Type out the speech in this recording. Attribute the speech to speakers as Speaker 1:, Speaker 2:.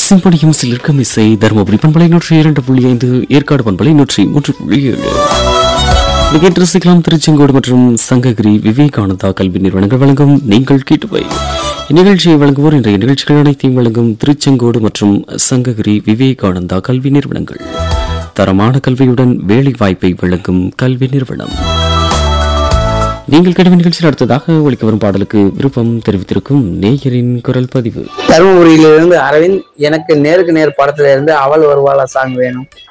Speaker 1: சிம்பனியும் சிலிர்க்கம் இசை தருமபுரி பண்பலை நூற்றி இரண்டு புள்ளி ஐந்து ஏற்காடு பண்பலை நூற்றி மூன்று புள்ளி ஏழு நிகழ்ச்சி ரசிக்கலாம் திருச்செங்கோடு மற்றும் சங்ககிரி விவேகானந்தா கல்வி நிறுவனங்கள் வழங்கும் நீங்கள் கேட்டுவை இந்நிகழ்ச்சியை வழங்குவோர் இன்றைய நிகழ்ச்சிகள் அனைத்தையும் வழங்கும் திருச்செங்கோடு மற்றும் சங்ககிரி விவேகானந்தா கல்வி நிறுவனங்கள் தரமான கல்வியுடன் வேலை வாய்ப்பை வழங்கும் கல்வி நிறுவனம் நீங்கள் கடின நிகழ்ச்சியில் அடுத்ததாக ஒழிக்க வரும் பாடலுக்கு விருப்பம் தெரிவித்திருக்கும் நேயரின் குரல் பதிவு
Speaker 2: தருமபுரியிலிருந்து அரவிந்த் எனக்கு நேருக்கு நேர் படத்துல இருந்து அவள் வருவாளா சாங் வேணும்